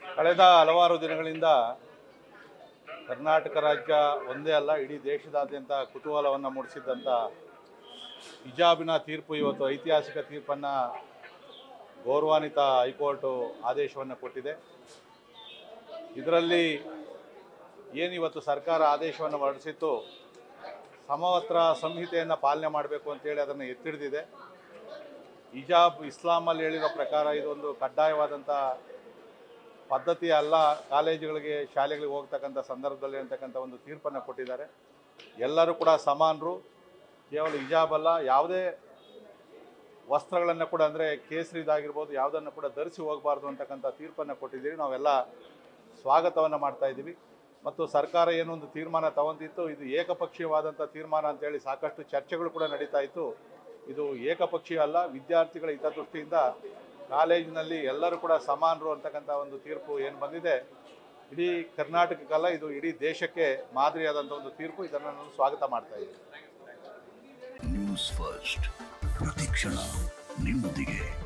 ಕಳೆದ ಹಲವಾರು ದಿನಗಳಿಂದ ಕರ್ನಾಟಕ ರಾಜ್ಯ ಒಂದೇ ಅಲ್ಲ ಇಡೀ ದೇಶದಾದ್ಯಂತ ಕುತೂಹಲವನ್ನು ಮೂಡಿಸಿದ್ದಂಥ ಹಿಜಾಬಿನ ತೀರ್ಪು ಇವತ್ತು ಐತಿಹಾಸಿಕ ತೀರ್ಪನ್ನು ಗೌರವಾನ್ವಿತ ಹೈಕೋರ್ಟು ಆದೇಶವನ್ನು ಕೊಟ್ಟಿದೆ ಇದರಲ್ಲಿ ಏನು ಇವತ್ತು ಸರ್ಕಾರ ಆದೇಶವನ್ನು ಹೊರಡಿಸಿತ್ತು ಸಮವಸ್ತ್ರ ಸಂಹಿತೆಯನ್ನು ಪಾಲನೆ ಮಾಡಬೇಕು ಅಂತೇಳಿ ಅದನ್ನು ಎತ್ತಿಡಿದಿದೆ ಹಿಜಾಬ್ ಇಸ್ಲಾಮಲ್ಲಿ ಹೇಳಿರೋ ಪ್ರಕಾರ ಇದೊಂದು ಕಡ್ಡಾಯವಾದಂಥ ಪದ್ಧತಿ ಅಲ್ಲ ಕಾಲೇಜುಗಳಿಗೆ ಶಾಲೆಗಳಿಗೆ ಹೋಗ್ತಕ್ಕಂಥ ಸಂದರ್ಭದಲ್ಲಿ ಅಂತಕ್ಕಂಥ ಒಂದು ತೀರ್ಪನ್ನು ಕೊಟ್ಟಿದ್ದಾರೆ ಎಲ್ಲರೂ ಕೂಡ ಸಮಾನರು ಕೇವಲ ಹಿಜಾಬ್ ಅಲ್ಲ ಯಾವುದೇ ವಸ್ತ್ರಗಳನ್ನು ಕೂಡ ಅಂದರೆ ಕೇಸರಿದಾಗಿರ್ಬೋದು ಯಾವುದನ್ನು ಕೂಡ ಧರಿಸಿ ಹೋಗಬಾರ್ದು ಅಂತಕ್ಕಂಥ ತೀರ್ಪನ್ನು ಕೊಟ್ಟಿದ್ದೀರಿ ನಾವೆಲ್ಲ ಸ್ವಾಗತವನ್ನು ಮಾಡ್ತಾ ಇದ್ದೀವಿ ಮತ್ತು ಸರ್ಕಾರ ಏನೊಂದು ತೀರ್ಮಾನ ತಗೊಂಡಿತ್ತು ಇದು ಏಕಪಕ್ಷೀಯವಾದಂಥ ತೀರ್ಮಾನ ಅಂತೇಳಿ ಸಾಕಷ್ಟು ಚರ್ಚೆಗಳು ಕೂಡ ನಡೀತಾ ಇತ್ತು ಇದು ಏಕಪಕ್ಷೀಯ ಅಲ್ಲ ವಿದ್ಯಾರ್ಥಿಗಳ ಹಿತದೃಷ್ಟಿಯಿಂದ ಕಾಲೇಜಿನಲ್ಲಿ ಎಲ್ಲರೂ ಕೂಡ ಸಮಾನರು ಅಂತಕ್ಕಂಥ ಒಂದು ತೀರ್ಪು ಏನು ಬಂದಿದೆ ಇಡೀ ಕರ್ನಾಟಕಕ್ಕಲ್ಲ ಇದು ಇಡೀ ದೇಶಕ್ಕೆ ಮಾದರಿಯಾದಂಥ ಒಂದು ತೀರ್ಪು ಇದನ್ನು ನಾನು ಸ್ವಾಗತ ಮಾಡ್ತಾ ಇದ್ದೀನಿ ನ್ಯೂಸ್ ಫಸ್ಟ್ ಪ್ರತಿಕ್ಷಣ ನಿಮ್ಮೊಂದಿಗೆ